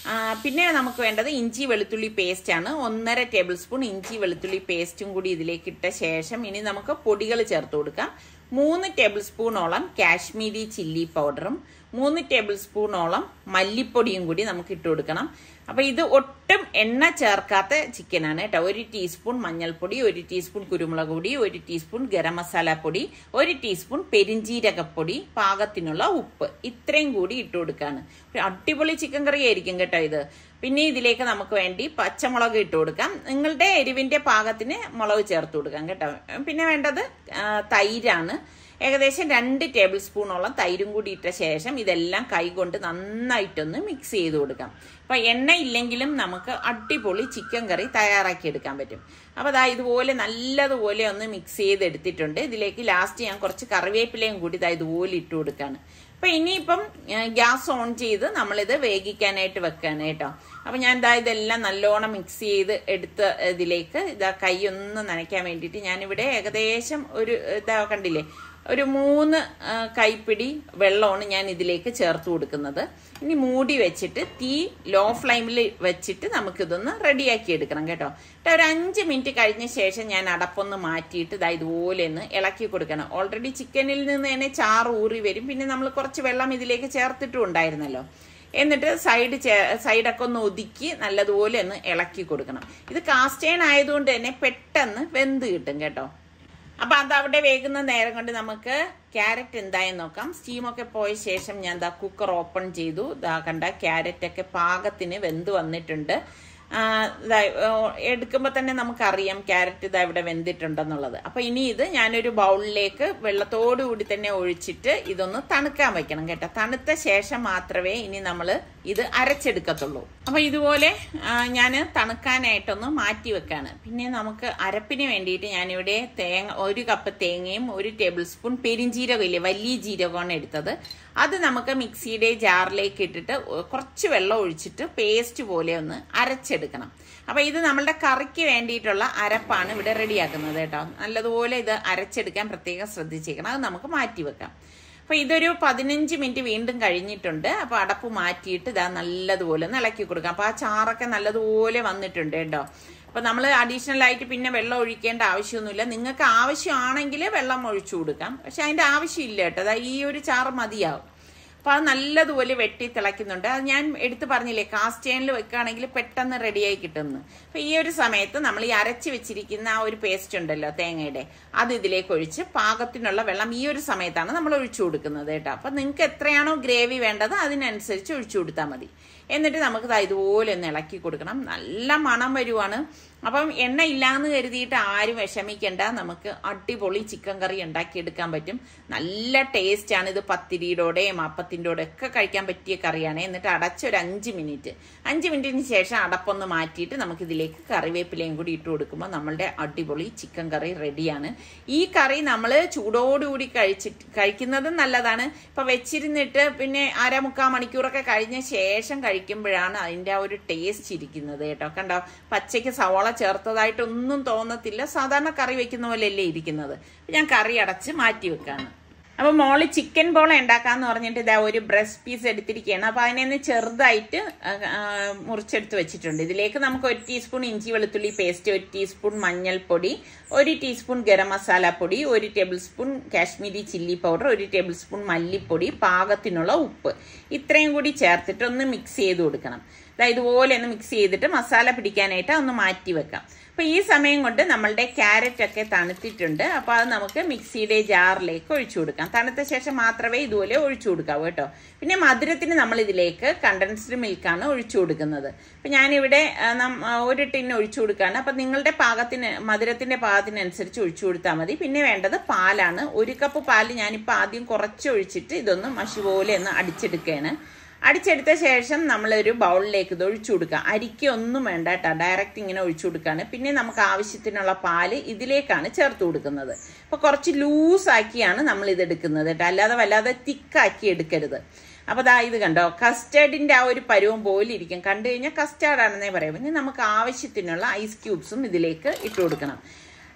ആ, പിന്നെ നമുക്ക് വേണ്ടത് ഇഞ്ചി വെളുത്തുള്ളി പേസ്റ്റ് ആണ് ഒന്നര ടേബിൾ സ്പൂൺ ഇഞ്ചി വെളുത്തുള്ളി പേസ്റ്റും കൂടി ഇതിലേക്ക് ഇട്ട ശേഷം ഇനി നമുക്ക് പൊടികൾ ചേർത്ത് കൊടുക്കാം മൂന്ന് ടേബിൾ സ്പൂണോളം കാശ്മീരി ചില്ലി പൗഡറും മൂന്ന് ടേബിൾ സ്പൂണോളം മല്ലിപ്പൊടിയും കൂടി നമുക്ക് ഇട്ട് കൊടുക്കണം അപ്പൊ ഇത് ഒട്ടും എണ്ണ ചേർക്കാത്ത ചിക്കനാണ് കേട്ടോ ഒരു ടീസ്പൂൺ മഞ്ഞൾപ്പൊടി ഒരു ടീസ്പൂൺ കുരുമുളക് പൊടി ഒരു ടീസ്പൂൺ ഗരം മസാല പൊടി ഒരു ടീസ്പൂൺ പെരിഞ്ചീരകപ്പൊടി പാകത്തിനുള്ള ഉപ്പ് ഇത്രയും കൂടി ഇട്ട് കൊടുക്കാണ് ഒരു അടിപൊളി ചിക്കൻ കറി ആയിരിക്കും കേട്ടോ ഇത് പിന്നെ ഇതിലേക്ക് നമുക്ക് വേണ്ടി പച്ചമുളക് ഇട്ട് കൊടുക്കാം നിങ്ങളുടെ എരിവിന്റെ പാകത്തിന് മുളക് ചേർത്ത് കൊടുക്കാം കേട്ടോ പിന്നെ വേണ്ടത് ആ, തൈരാണ് ഏകദേശം രണ്ട് ടേബിൾ സ്പൂണോളം തൈരും കൂടി ഇട്ട ശേഷം ഇതെല്ലാം കൈകൊണ്ട് നന്നായിട്ടൊന്ന് മിക്സ് ചെയ്ത് കൊടുക്കാം അപ്പൊ എണ്ണ ഇല്ലെങ്കിലും നമുക്ക് അടിപൊളി ചിക്കൻ കറി തയ്യാറാക്കി എടുക്കാൻ പറ്റും അപ്പൊ അതാ ഇതുപോലെ നല്ലതുപോലെ ഒന്ന് മിക്സ് ചെയ്ത് എടുത്തിട്ടുണ്ട് ഇതിലേക്ക് ലാസ്റ്റ് ഞാൻ കുറച്ച് കറിവേപ്പിലയും കൂടി ഇതാ ഇതുപോലെ ഇട്ട് കൊടുക്കാണ് അപ്പൊ ഇനിയിപ്പം ഗ്യാസ് ഓൺ ചെയ്ത് നമ്മളിത് വേവിക്കാനായിട്ട് വെക്കാണ് കേട്ടോ അപ്പൊ ഞാൻ ഇതാ ഇതെല്ലാം നല്ലോണം മിക്സ് ചെയ്ത് എടുത്ത് ഇതിലേക്ക് ഇതാ കൈ ഒന്ന് നനയ്ക്കാൻ വേണ്ടിയിട്ട് ഞാനിവിടെ ഏകദേശം ഒരു ഇതാ കണ്ടില്ലേ ഒരു മൂന്ന് ആ, കൈപ്പിടി വെള്ളമാണ് ഞാൻ ഇതിലേക്ക് ചേർത്ത് കൊടുക്കുന്നത് ഇനി മൂടി വെച്ചിട്ട് തീ ലോ ഫ്ലെയിമിൽ വെച്ചിട്ട് നമുക്കിതൊന്ന് റെഡിയാക്കി എടുക്കണം കേട്ടോ എന്നിട്ട് ഒരു അഞ്ച് മിനിറ്റ് കഴിഞ്ഞ ശേഷം ഞാൻ അടപ്പൊന്ന് മാറ്റിയിട്ട് ഇതാ ഇതുപോലെ ഒന്ന് ഇളക്കി കൊടുക്കണം ഓൾറെഡി ചിക്കനിൽ നിന്ന് തന്നെ ചാറ് ഊറി വരും പിന്നെ നമ്മൾ കുറച്ച് വെള്ളം ഇതിലേക്ക് ചേർത്തിട്ടും ഉണ്ടായിരുന്നല്ലോ എന്നിട്ട് സൈഡ് സൈഡൊക്കെ ഒന്ന് ഒതുക്കി നല്ലതുപോലെ ഒന്ന് ഇളക്കി കൊടുക്കണം ഇത് കാസ്റ്റേൺ ആയതുകൊണ്ട് തന്നെ പെട്ടെന്ന് വെന്ത് കിട്ടും കേട്ടോ അപ്പൊ അത് അവിടെ വേകുന്ന നേരം കൊണ്ട് നമുക്ക് ക്യാരറ്റ് എന്തായെന്ന് നോക്കാം സ്റ്റീമൊക്കെ പോയ ശേഷം ഞാൻ ദാ കുക്കർ ഓപ്പൺ ചെയ്തു ദാ കണ്ട ക്യാരറ്റ് ഒക്കെ പാകത്തിന് വെന്ത് വന്നിട്ടുണ്ട് ആ, ദാ, ഓ, എടുക്കുമ്പോൾ തന്നെ നമുക്കറിയാം ക്യാരറ്റ് ഇതാ ഇവിടെ വെന്തിട്ടുണ്ടെന്നുള്ളത് അപ്പൊ ഇനി ഇത് ഞാനൊരു ബൗളിലേക്ക് വെള്ളത്തോടു കൂടി തന്നെ ഒഴിച്ചിട്ട് ഇതൊന്ന് തണുക്കാൻ വെക്കണം കേട്ടോ തണുത്ത ശേഷം മാത്രമേ ഇനി നമ്മൾ ഇത് അരച്ചെടുക്കത്തുള്ളൂ അപ്പൊ ഇതുപോലെ ഞാൻ തണുക്കാനായിട്ടൊന്ന് മാറ്റി വെക്കാണ് പിന്നെ നമുക്ക് അരപ്പിന് വേണ്ടിയിട്ട് ഞാനിവിടെ തേങ്ങ ഒരു കപ്പ് തേങ്ങയും ഒരു ടേബിൾ സ്പൂൺ പെരിഞ്ജീരകം ഇല്ലേ വലിയ ജീരകമാണ് എടുത്തത് അത് നമുക്ക് മിക്സിയുടെ ജാറിലേക്ക് ഇട്ടിട്ട് കുറച്ച് വെള്ളം ഒഴിച്ചിട്ട് പേസ്റ്റ് പോലെ ഒന്ന് അരച്ചെടുക്കണം അപ്പൊ ഇത് നമ്മളുടെ കറിക്ക് വേണ്ടിയിട്ടുള്ള അരപ്പാണ് ഇവിടെ റെഡിയാക്കുന്നത് കേട്ടോ നല്ലതുപോലെ ഇത് അരച്ചെടുക്കാൻ പ്രത്യേകം ശ്രദ്ധിച്ചേക്കണം അത് നമുക്ക് മാറ്റി വെക്കാം അപ്പൊ ഇതൊരു പതിനഞ്ച് മിനിറ്റ് വീണ്ടും കഴിഞ്ഞിട്ടുണ്ട് അപ്പൊ അടപ്പ് മാറ്റിയിട്ട് ഇതാ നല്ലതുപോലെ ഒന്ന് ഇളക്കി കൊടുക്കാം അപ്പൊ ആ ചാറൊക്കെ നല്ലതുപോലെ വന്നിട്ടുണ്ട് കേട്ടോ അപ്പൊ നമ്മൾ അഡീഷണൽ ആയിട്ട് പിന്നെ വെള്ളം ഒഴിക്കേണ്ട ആവശ്യമൊന്നുമില്ല നിങ്ങൾക്ക് ആവശ്യമാണെങ്കിൽ വെള്ളം ഒഴിച്ചു കൊടുക്കാം പക്ഷെ അതിന്റെ ആവശ്യമില്ല കേട്ടോ അതാ ഈ ഒരു ചാറ് മതിയാവും അപ്പൊ അത് നല്ലതുപോലെ വെട്ടി തിളയ്ക്കുന്നുണ്ട് അത് ഞാൻ എടുത്തു പറഞ്ഞില്ലേ കാസ്റ്റേണിൽ വെക്കുകയാണെങ്കിൽ പെട്ടെന്ന് റെഡിയായി കിട്ടുന്നു അപ്പൊ ഈ ഒരു സമയത്ത് നമ്മൾ ഈ അരച്ച് വെച്ചിരിക്കുന്ന ആ ഒരു പേസ്റ്റ് ഉണ്ടല്ലോ തേങ്ങയുടെ അത് ഇതിലേക്ക് ഒഴിച്ച് പാകത്തിനുള്ള വെള്ളം ഈ ഒരു സമയത്താണ് നമ്മൾ ഒഴിച്ചു കൊടുക്കുന്നത് കേട്ടോ അപ്പൊ നിങ്ങൾക്ക് എത്രയാണോ ഗ്രേവി വേണ്ടത് അതിനനുസരിച്ച് ഒഴിച്ചു കൊടുത്താൽ മതി എന്നിട്ട് നമുക്ക് ദാ ഇതുപോലെ ഒന്ന് ഇളക്കി കൊടുക്കണം നല്ല മണം വരുവാണ് അപ്പം എണ്ണ ഇല്ലാന്ന് കരുതിയിട്ട് ആരും വിഷമിക്കണ്ട നമുക്ക് അടിപൊളി ചിക്കൻ കറി ഉണ്ടാക്കിയെടുക്കാൻ പറ്റും നല്ല ടേസ്റ്റ് ആണ് ഇത് പത്തിരിയുടെയും അപ്പത്തിൻ്റെ ഒക്കെ കഴിക്കാൻ പറ്റിയ കറിയാണ് എന്നിട്ട് അടച്ചൊരു അഞ്ച് മിനിറ്റ് അഞ്ച് മിനിറ്റിന് ശേഷം അടപ്പൊന്ന് മാറ്റിയിട്ട് നമുക്ക് ഇതിലേക്ക് കറിവേപ്പിലയും കൂടി ഇട്ട് കൊടുക്കുമ്പോൾ നമ്മളുടെ അടിപൊളി ചിക്കൻ കറി റെഡിയാണ് ഈ കറി നമ്മൾ ചൂടോടുകൂടി കഴിച്ചിട്ട് കഴിക്കുന്നതും നല്ലതാണ് ഇപ്പൊ വെച്ചിരുന്നിട്ട് പിന്നെ അരമുക്കാൽ മണിക്കൂറൊക്കെ കഴിഞ്ഞ ശേഷം കഴിക്കുമ്പോഴാണ് അതിന്റെ ആ ഒരു ടേസ്റ്റ് ഇരിക്കുന്നത് കേട്ടോ കണ്ടോ പച്ചയ്ക്ക് സവാള ചേർത്തതായിട്ടൊന്നും തോന്നത്തില്ല സാധാരണ കറി വെക്കുന്ന പോലെയല്ലേ ഇരിക്കുന്നത് ഞാൻ കറി അടച്ച് മാറ്റി വെക്കാണ് അപ്പൊ മോള് ചിക്കൻ ബോൾ ഉണ്ടാക്കാന്ന് പറഞ്ഞിട്ട് ഇതാ ഒരു ബ്രസ്റ്റ് പീസ് എടുത്തിരിക്കുകയാണ് അപ്പൊ അതിനെ ചെറുതായിട്ട് ആ, ആ, മുറിച്ചെടുത്ത് വെച്ചിട്ടുണ്ട് ഇതിലേക്ക് നമുക്ക് ഒരു ടീസ്പൂൺ ഇഞ്ചി വെളുത്തുള്ളി പേസ്റ്റ് ഒരു ടീസ്പൂൺ മഞ്ഞൾപ്പൊടി ഒരു ടീസ്പൂൺ ഗരം മസാല പൊടി ഒരു tablespoon Kashmiri chilli powder ഒരു ടേബിൾ സ്പൂൺ മല്ലിപ്പൊടി പാകത്തിനുള്ള ഉപ്പ് ഇത്രയും കൂടി ചേർത്തിട്ട് ഒന്ന് മിക്സ് ചെയ്ത് കൊടുക്കണം ദാ ഇതുപോലെ ഒന്ന് മിക്സ് ചെയ്തിട്ട് മസാല പിടിക്കാനായിട്ട് ഒന്ന് മാറ്റി വെക്കാം അപ്പൊ ഈ സമയം കൊണ്ട് നമ്മളുടെ ക്യാരറ്റ് ഒക്കെ തണുത്തിട്ടുണ്ട് അപ്പൊ അത് നമുക്ക് മിക്സിയുടെ ജാറിലേക്ക് ഒഴിച്ചു കൊടുക്കാം തണുത്ത ശേഷം മാത്രമേ ഇതുപോലെ ഒഴിച്ചു കൊടുക്കാവൂ കേട്ടോ പിന്നെ മധുരത്തിന് നമ്മൾ ഇതിലേക്ക് കണ്ടൻസ്ഡ് മിൽക്കാണ് ഒഴിച്ചു കൊടുക്കുന്നത് അപ്പൊ ഞാനിവിടെ ആ, നം- ആ, ഒരു ടിൻ ഒഴിച്ചു കൊടുക്കുകയാണ് അപ്പൊ നിങ്ങളുടെ പാകത്തിന് മധുരത്തിന്റെ പാകത്തിനനുസരിച്ച് ഒഴിച്ചു കൊടുത്താൽ മതി പിന്നെ വേണ്ടത് പാലാണ് ഒരു കപ്പ് പാല് ഞാനിപ്പോൾ ആദ്യം കുറച്ച് ഒഴിച്ചിട്ട് ഇതൊന്ന് മഷി പോലെ ഒന്ന് അടിച്ചെടുക്കുകയാണ് അടിച്ചെടുത്ത ശേഷം നമ്മളൊരു ബൗളിലേക്ക് ഇത് ഒഴിച്ചു കൊടുക്കുക അരിക്ക് ഒന്നും വേണ്ട കേട്ടോ ഡയറക്റ്റ് ഇങ്ങനെ ഒഴിച്ചു കൊടുക്കുകയാണ് പിന്നെ നമുക്ക് ആവശ്യത്തിനുള്ള പാല് ഇതിലേക്കാണ് ചേർത്ത് കൊടുക്കുന്നത് അപ്പോൾ കുറച്ച് ലൂസാക്കിയാണ് നമ്മൾ ഇത് എടുക്കുന്നത് കേട്ടോ അല്ലാതെ വല്ലാതെ തിക്കാക്കി എടുക്കരുത് അപ്പോൾ ദാ ഇത് കണ്ടോ കസ്റ്റേർഡിന്റെ ആ ഒരു പരുവം പോലെ ഇരിക്കും കണ്ടു കഴിഞ്ഞാൽ കസ്റ്റാർഡ് ആണെന്നേ പറയാം പിന്നെ നമുക്ക് ആവശ്യത്തിനുള്ള ഐസ് ക്യൂബ്സും ഇതിലേക്ക് ഇട്ട് കൊടുക്കണം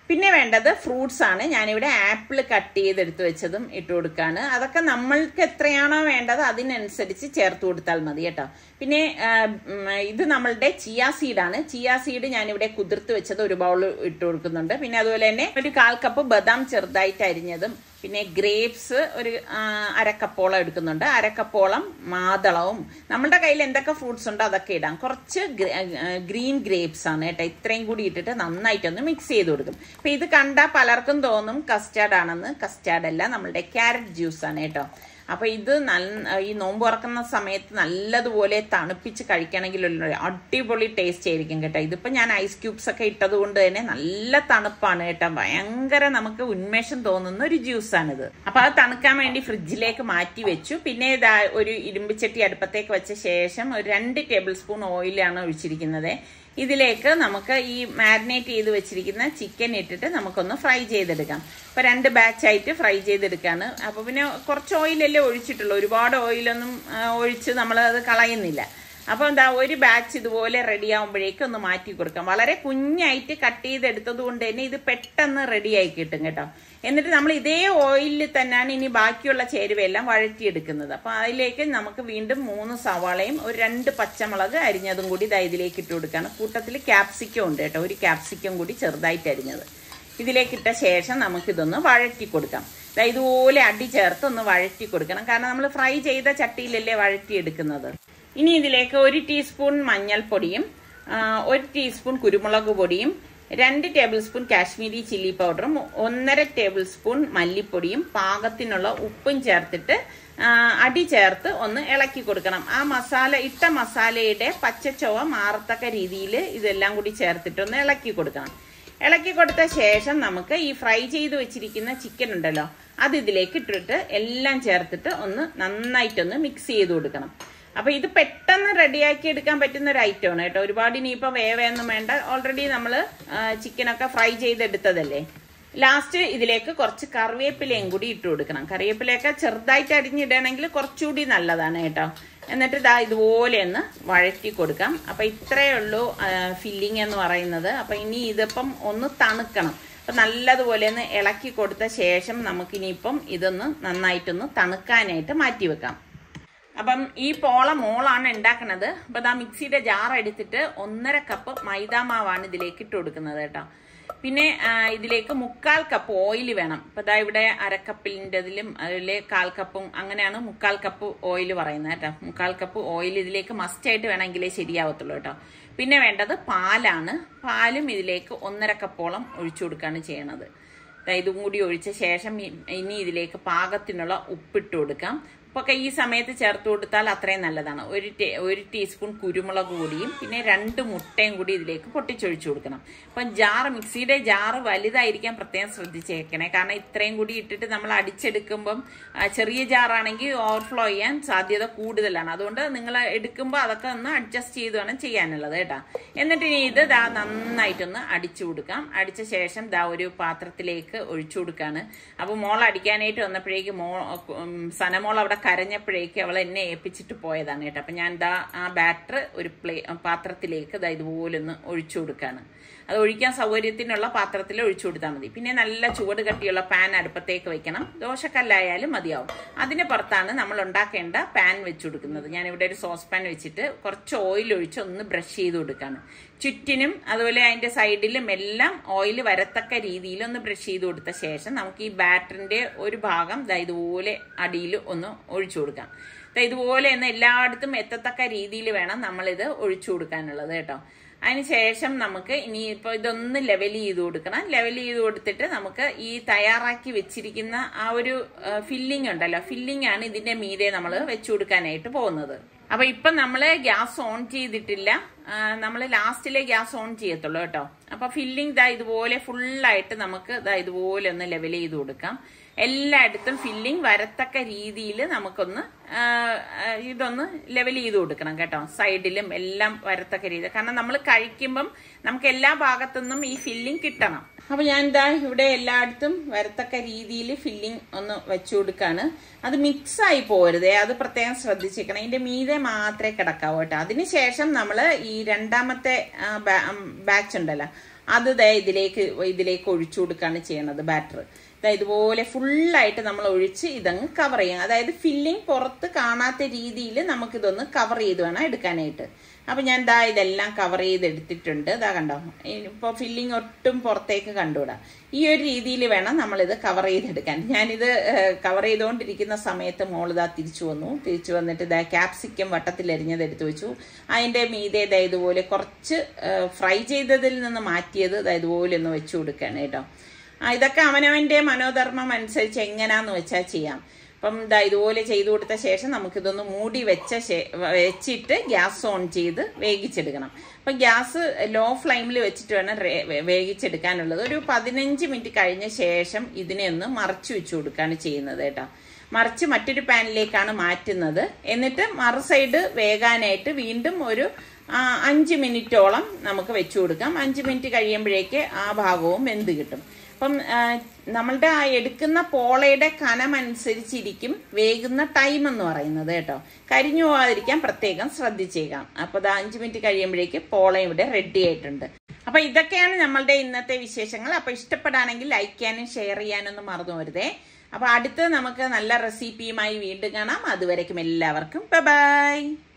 പിന്നെ വേണ്ടത് ഫ്രൂട്ട്സ് ആണ് ഞാനിവിടെ ആപ്പിൾ കട്ട് ചെയ്തെടുത്ത് വെച്ചതും ഇട്ട് കൊടുക്കാണ് അതൊക്കെ നമ്മൾക്ക് എത്രയാണോ വേണ്ടത് അതിനനുസരിച്ച് ചേർത്ത് കൊടുത്താൽ മതി കേട്ടോ പിന്നെ ആ, ഉം, ഇത് നമ്മളുടെ ചിയ സീഡാണ് ചിയ സീഡ് ഞാനിവിടെ കുതിർത്ത് വെച്ചത് ഒരു ബൗൾ ഇട്ട് കൊടുക്കുന്നുണ്ട് പിന്നെ അതുപോലെ തന്നെ ഒരു കാൽ കപ്പ് ബദാം ചെറുതായിട്ട് അരിഞ്ഞതും പിന്നെ ഗ്രേപ്സ് ഒരു ആ, അരക്കപ്പോളം എടുക്കുന്നുണ്ട് അരക്കപ്പോളം മാതളവും നമ്മുടെ കയ്യിൽ എന്തൊക്കെ ഫ്രൂട്ട്സ് ഉണ്ടോ അതൊക്കെ ഇടാം കുറച്ച് ഗ്ര- ആ, ഗ്രീൻ ഗ്രേപ്സ് ആണ് കേട്ടോ ഇത്രയും കൂടി ഇട്ടിട്ട് നന്നായിട്ടൊന്ന് മിക്സ് ചെയ്ത് കൊടുക്കും അപ്പൊ ഇത് കണ്ടാൽ പലർക്കും തോന്നും കസ്റ്റാർഡ് ആണെന്ന് കസ്റ്റാർഡ് അല്ല നമ്മളുടെ ക്യാരറ്റ് ജ്യൂസ് ആണ് കേട്ടോ അപ്പൊ ഇത് നല്ല ഈ നോമ്പ് തുറക്കുന്ന സമയത്ത് നല്ലതുപോലെ തണുപ്പിച്ച് കഴിക്കണമെങ്കിൽ ഒരു അടിപൊളി ടേസ്റ്റ് ആയിരിക്കും കേട്ടോ ഇതിപ്പോ ഞാൻ ഐസ് ക്യൂബ്സ് ഒക്കെ ഇട്ടത് കൊണ്ട് തന്നെ നല്ല തണുപ്പാണ് കേട്ടോ ഭയങ്കര നമുക്ക് ഉന്മേഷം തോന്നുന്ന ഒരു ജ്യൂസാണിത് അപ്പൊ അത് തണുക്കാൻ വേണ്ടി ഫ്രിഡ്ജിലേക്ക് മാറ്റി വെച്ചു പിന്നെ ഇതാ ഒരു ഇരുമ്പിച്ചട്ടി അടുപ്പത്തേക്ക് വെച്ച ശേഷം ഒരു രണ്ട് ടേബിൾ സ്പൂൺ ഓയിലാണ് ഒഴിച്ചിരിക്കുന്നത് ഇതിലേക്ക് നമുക്ക് ഈ മാരിനേറ്റ് ചെയ്ത് വെച്ചിരിക്കുന്ന ചിക്കൻ ഇട്ടിട്ട് നമുക്കൊന്ന് ഫ്രൈ ചെയ്തെടുക്കാം ഇപ്പൊ രണ്ട് ബാച്ചായിട്ട് ഫ്രൈ ചെയ്തെടുക്കാണ് അപ്പൊ പിന്നെ കുറച്ച് ഓയിലല്ലേ ഒഴിച്ചിട്ടുള്ളൂ ഒരുപാട് ഓയിലൊന്നും ആ, ഒഴിച്ച് നമ്മൾ അത് കളയുന്നില്ല അപ്പൊ എന്താ ഒരു ബാച്ച് ഇതുപോലെ റെഡി ആകുമ്പോഴേക്കും ഒന്ന് മാറ്റി കൊടുക്കാം വളരെ കുഞ്ഞായിട്ട് കട്ട് ചെയ്തെടുത്തത് കൊണ്ട് തന്നെ ഇത് പെട്ടെന്ന് റെഡി ആയി കിട്ടും കേട്ടോ എന്നിട്ട് നമ്മൾ ഇതേ ഓയിലിൽ തന്നെയാണ് ഇനി ബാക്കിയുള്ള ചേരുവയെല്ലാം വഴറ്റിയെടുക്കുന്നത് അപ്പൊ അതിലേക്ക് നമുക്ക് വീണ്ടും മൂന്ന് സവാളയും ഒരു രണ്ട് പച്ചമുളക് അരിഞ്ഞതും കൂടി ഇതാ ഇതിലേക്ക് ഇട്ട് കൊടുക്കുകയാണ് കൂട്ടത്തിൽ ക്യാപ്സിക്കം ഉണ്ട് കേട്ടോ ഒരു ക്യാപ്സിക്കം കൂടി ചെറുതായിട്ട് അരിഞ്ഞത് ഇതിലേക്ക് ഇട്ട ശേഷം നമുക്കിതൊന്ന് വഴറ്റി കൊടുക്കാം ദാ ഇതുപോലെ അടി ചേർത്ത് ഒന്ന് വഴറ്റി കൊടുക്കണം കാരണം നമ്മൾ ഫ്രൈ ചെയ്ത ചട്ടിയിലല്ലേ വഴറ്റിയെടുക്കുന്നത് ഇനി ഇതിലേക്ക് ഒരു ടീസ്പൂൺ മഞ്ഞൾപ്പൊടിയും ആ, ഒരു ടീസ്പൂൺ കുരുമുളക് പൊടിയും രണ്ട് ടേബിൾ സ്പൂൺ കാശ്മീരി ചില്ലി പൗഡറും ഒന്നര ടേബിൾ സ്പൂൺ മല്ലിപ്പൊടിയും പാകത്തിനുള്ള ഉപ്പും ചേർത്തിട്ട് ആ, അടി ചേർത്ത് ഒന്ന് ഇളക്കി കൊടുക്കണം ആ മസാല ഇട്ട മസാലയുടെ പച്ചച്ചൊവ മാറത്തക്ക രീതിയിൽ ഇതെല്ലാം കൂടി ചേർത്തിട്ട് ഒന്ന് ഇളക്കി കൊടുക്കണം ഇളക്കി കൊടുത്ത ശേഷം നമുക്ക് ഈ ഫ്രൈ ചെയ്ത് വെച്ചിരിക്കുന്ന ചിക്കൻ ഉണ്ടല്ലോ അത് ഇതിലേക്ക് ഇട്ടിട്ട് എല്ലാം ചേർത്തിട്ട് ഒന്ന് നന്നായിട്ടൊന്ന് മിക്സ് ചെയ്ത് കൊടുക്കണം അപ്പൊ ഇത് പെട്ടെന്ന് റെഡിയാക്കി എടുക്കാൻ പറ്റുന്ന ഒരു ഐറ്റമാണ് കേട്ടോ ഒരുപാട് ഇനിയിപ്പോ വേവയൊന്നും വേണ്ട ഓൾറെഡി നമ്മൾ ചിക്കനൊക്കെ ഫ്രൈ ചെയ്തെടുത്തതല്ലേ ലാസ്റ്റ് ഇതിലേക്ക് കുറച്ച് കറിവേപ്പിലയും കൂടി ഇട്ട് കൊടുക്കണം കറിവേപ്പിലയൊക്കെ ചെറുതായിട്ട് അരിഞ്ഞിടണമെങ്കിൽ കുറച്ചുകൂടി നല്ലതാണ് കേട്ടോ എന്നിട്ട് ഇതാ ഇതുപോലെ ഒന്ന് വഴറ്റി കൊടുക്കാം അപ്പൊ ഇത്രയേ ഉള്ളൂ ഫില്ലിംഗ് എന്ന് പറയുന്നത് അപ്പൊ ഇനി ഇതിപ്പം ഒന്ന് തണുക്കണം അപ്പൊ നല്ലതുപോലെ ഒന്ന് ഇളക്കി കൊടുത്ത ശേഷം നമുക്കിനിയിപ്പം ഇതൊന്ന് നന്നായിട്ടൊന്ന് തണുക്കാനായിട്ട് മാറ്റി വെക്കാം അപ്പം ഈ പോള മോളാണ് ഉണ്ടാക്കുന്നത് അപ്പൊ ദാ മിക്സിയുടെ ജാർ എടുത്തിട്ട് ഒന്നര കപ്പ് മൈദാ മാവാണ് ഇതിലേക്ക് ഇട്ട് കൊടുക്കുന്നത് കേട്ടോ പിന്നെ ആ, ഇതിലേക്ക് മുക്കാൽ കപ്പ് ഓയിൽ വേണം ഇപ്പൊ ദാ ഇവിടെ അരക്കപ്പിൻ്റെതിലും അതിൽ കാൽ കപ്പും അങ്ങനെയാണ് മുക്കാൽ കപ്പ് ഓയിൽ പറയുന്നത് കേട്ടോ മുക്കാൽ കപ്പ് ഓയിൽ ഇതിലേക്ക് മസ്റ്റ് ആയിട്ട് വേണമെങ്കിലേ ശരിയാവത്തുള്ളൂ കേട്ടോ പിന്നെ വേണ്ടത് പാലാണ് പാലും ഇതിലേക്ക് ഒന്നര കപ്പോളം ഒഴിച്ചു കൊടുക്കുകയാണ് ചെയ്യണത് ദാ ഇതും കൂടി ഒഴിച്ച ശേഷം ഇ- ഇനി ഇതിലേക്ക് പാകത്തിനുള്ള ഉപ്പിട്ട് കൊടുക്കാം ഉപ്പൊക്കെ ഈ സമയത്ത് ചേർത്ത് കൊടുത്താൽ അത്രയും നല്ലതാണ് ഒരു ടേ- ഒരു ടീസ്പൂൺ കുരുമുളക് പൊടിയും പിന്നെ രണ്ട് മുട്ടയും കൂടി ഇതിലേക്ക് പൊട്ടിച്ചൊഴിച്ചു കൊടുക്കണം അപ്പം ജാറ് മിക്സിയുടെ ജാറ് വലുതായിരിക്കാൻ പ്രത്യേകം ശ്രദ്ധിച്ചേക്കണേ കാരണം ഇത്രയും കൂടി ഇട്ടിട്ട് നമ്മൾ അടിച്ചെടുക്കുമ്പം ആ, ചെറിയ ജാറാണെങ്കിൽ ഓവർഫ്ലോ ചെയ്യാൻ സാധ്യത കൂടുതലാണ് അതുകൊണ്ട് നിങ്ങൾ എടുക്കുമ്പോൾ അതൊക്കെ ഒന്ന് അഡ്ജസ്റ്റ് ചെയ്ത് വേണം ചെയ്യാനുള്ളത് കേട്ടോ എന്നിട്ട് ഇനി ഇത് ദാ നന്നായിട്ടൊന്ന് അടിച്ചു കൊടുക്കാം അടിച്ച ശേഷം ദാ ഒരു പാത്രത്തിലേക്ക് ഒഴിച്ചു കൊടുക്കാണ് അപ്പൊ മോൾ അടിക്കാനായിട്ട് വന്നപ്പോഴേക്ക് മോ ഉം, സനമോൾ അവിടെ കരഞ്ഞപ്പോഴേക്ക് അവൾ എന്നെ ഏൽപ്പിച്ചിട്ട് പോയതാണ് കേട്ടോ അപ്പൊ ഞാൻ ദാ ആ ബാറ്റർ ഒരു പ്ലേ പാത്രത്തിലേക്ക് ദാ ഇതുപോലെ ഒന്ന് ഒഴിച്ചു കൊടുക്കാണ് അത് ഒഴിക്കാൻ സൗകര്യത്തിനുള്ള പാത്രത്തിൽ ഒഴിച്ചു കൊടുത്താൽ മതി പിന്നെ നല്ല ചുവട് കട്ടിയുള്ള പാൻ അടുപ്പത്തേക്ക് വെക്കണം ദോശക്കല്ലായാലും മതിയാവും അതിന് പുറത്താണ് നമ്മൾ ഉണ്ടാക്കേണ്ട പാൻ വെച്ചു കൊടുക്കുന്നത് ഞാൻ ഇവിടെ ഒരു സോസ് പാൻ വെച്ചിട്ട് കുറച്ച് ഓയിൽ ഒഴിച്ച് ഒന്ന് ബ്രഷ് ചെയ്ത് കൊടുക്കാണ് ചുറ്റിനും അതുപോലെ അതിന്റെ സൈഡിലും എല്ലാം ഓയിൽ വരത്തക്ക രീതിയിൽ ഒന്ന് ബ്രഷ് ചെയ്ത് കൊടുത്ത ശേഷം നമുക്ക് ഈ ബാറ്ററിന്റെ ഒരു ഭാഗം ദാ ഇതുപോലെ അടിയിൽ ഒന്ന് ഒഴിച്ചു കൊടുക്കാം ദാ ഇതുപോലെ ഒന്ന് എല്ലായിടത്തും എത്തത്തക്ക രീതിയിൽ വേണം നമ്മളിത് ഒഴിച്ചു കൊടുക്കാനുള്ളത് കേട്ടോ അതിനുശേഷം നമുക്ക് ഇനി ഇപ്പോൾ ഇതൊന്ന് ലെവൽ ചെയ്ത് കൊടുക്കണം ലെവൽ ചെയ്ത് കൊടുത്തിട്ട് നമുക്ക് ഈ തയ്യാറാക്കി വെച്ചിരിക്കുന്ന ആ ഒരു ഫില്ലിംഗ് ഉണ്ടല്ലോ ഫില്ലിംഗ് ആണ് ഇതിന്റെ മീതെ നമ്മൾ വെച്ചു കൊടുക്കാനായിട്ട് പോകുന്നത് അപ്പൊ ഇപ്പൊ നമ്മള് ഗ്യാസ് ഓൺ ചെയ്തിട്ടില്ല നമ്മൾ ലാസ്റ്റിലെ ഗ്യാസ് ഓൺ ചെയ്യത്തുള്ളൂ കേട്ടോ അപ്പൊ ഫില്ലിംഗ് ദാ ഇതുപോലെ ഫുള്ളായിട്ട് നമുക്ക് ദാ ഇതുപോലെ ഒന്ന് ലെവൽ ചെയ്ത് കൊടുക്കാം എല്ലായിടത്തും ഫില്ലിംഗ് വരത്തക്ക രീതിയിൽ നമുക്കൊന്ന് ആ, ആ, ഇതൊന്ന് ലെവൽ ചെയ്ത് കൊടുക്കണം കേട്ടോ സൈഡിലും എല്ലാം വരത്തക്ക രീതി കാരണം നമ്മൾ കഴിക്കുമ്പം നമുക്ക് എല്ലാ ഭാഗത്തുനിന്നും ഈ ഫില്ലിംഗ് കിട്ടണം അപ്പൊ ഞാൻ ഇതാ ഇവിടെ എല്ലായിടത്തും വരത്തക്ക രീതിയിൽ ഫില്ലിംഗ് ഒന്ന് വെച്ചു കൊടുക്കാണ് അത് മിക്സ് ആയി പോരുതേ അത് പ്രത്യേകം ശ്രദ്ധിച്ചേക്കണം ഇതിന്റെ മീതെ മാത്രമേ കിടക്കാവൂ കേട്ടോ അതിനുശേഷം നമ്മൾ ഈ രണ്ടാമത്തെ ബാച്ച് ഉണ്ടല്ലോ അത് ദേ ഇതിലേക്ക് ഇതിലേക്ക് ഒഴിച്ചു കൊടുക്കുകയാണ് ചെയ്യണത് ബാറ്റർ ദാ ഇതുപോലെ ഫുള്ളായിട്ട് നമ്മൾ ഒഴിച്ച് ഇതങ്ങ് കവർ ചെയ്യാം അതായത് ഫില്ലിംഗ് പുറത്ത് കാണാത്ത രീതിയിൽ നമുക്കിതൊന്ന് കവർ ചെയ്ത് വേണം എടുക്കാനായിട്ട് അപ്പം ഞാൻ ദാ ഇതെല്ലാം കവർ ചെയ്ത് എടുത്തിട്ടുണ്ട് ഇതാ കണ്ടോ ഇപ്പോൾ ഫില്ലിംഗ് ഒട്ടും പുറത്തേക്ക് കണ്ടുകൂടാ ഈ ഒരു രീതിയിൽ വേണം നമ്മളിത് കവർ ചെയ്തെടുക്കാൻ ഞാനിത് കവർ ചെയ്തുകൊണ്ടിരിക്കുന്ന സമയത്ത് മോളിതാ തിരിച്ചു വന്നു തിരിച്ചു വന്നിട്ട് ഇതാ ക്യാപ്സിക്കം വട്ടത്തിലരിഞ്ഞത് എടുത്തു വെച്ചു അതിൻ്റെ മീതെ ഇതാ ഇതുപോലെ കുറച്ച് ഫ്രൈ ചെയ്തതിൽ നിന്ന് മാറ്റിയത് ഇതാ ഇതുപോലെ ഒന്ന് വെച്ചു കൊടുക്കുകയാണ് കേട്ടോ ആ ഇതൊക്കെ അവനവൻ്റെ മനോധർമ്മം അനുസരിച്ച് എങ്ങനെയാന്ന് വെച്ചാൽ ചെയ്യാം അപ്പം ഇതാ ഇതുപോലെ ചെയ്തു കൊടുത്ത ശേഷം നമുക്കിതൊന്ന് മൂടി വെച്ച ശേ- വെച്ചിട്ട് ഗ്യാസ് ഓൺ ചെയ്ത് വേവിച്ചെടുക്കണം അപ്പം ഗ്യാസ് ലോ ഫ്ലെയിമിൽ വെച്ചിട്ട് വേണം റേ- വേ- വേവിച്ചെടുക്കാനുള്ളത് ഒരു പതിനഞ്ച് മിനിറ്റ് കഴിഞ്ഞ ശേഷം ഇതിനെ ഒന്ന് മറച്ചു വെച്ചു കൊടുക്കുകയാണ് ചെയ്യുന്നത് കേട്ടോ മറിച്ച് മറ്റൊരു പാനിലേക്കാണ് മാറ്റുന്നത് എന്നിട്ട് മറു സൈഡ് വേകാനായിട്ട് വീണ്ടും ഒരു ആ, അഞ്ച് മിനിറ്റോളം നമുക്ക് വെച്ചു കൊടുക്കാം അഞ്ച് മിനിറ്റ് കഴിയുമ്പോഴേക്ക് ആ ഭാഗവും വെന്ത് കിട്ടും അപ്പം ആ, നമ്മളുടെ ആ എടുക്കുന്ന പോളയുടെ കനം അനുസരിച്ചിരിക്കും വേകുന്ന ടൈം എന്ന് പറയുന്നത് കേട്ടോ കരിഞ്ഞു പോകാതിരിക്കാൻ പ്രത്യേകം ശ്രദ്ധിച്ചേക്കാം അപ്പൊ അത് അഞ്ച് മിനിറ്റ് കഴിയുമ്പോഴേക്ക് പോള ഇവിടെ റെഡി ആയിട്ടുണ്ട് അപ്പൊ ഇതൊക്കെയാണ് നമ്മളുടെ ഇന്നത്തെ വിശേഷങ്ങൾ അപ്പൊ ഇഷ്ടപ്പെടാണെങ്കിൽ ലൈക്ക് ചെയ്യാനും ഷെയർ ചെയ്യാനും ഒന്നും മറന്നു വരുതേ അപ്പൊ അടുത്ത് നമുക്ക് നല്ല റെസിപ്പിയുമായി വീണ്ടും കാണാം അതുവരേക്കും എല്ലാവർക്കും ബൈ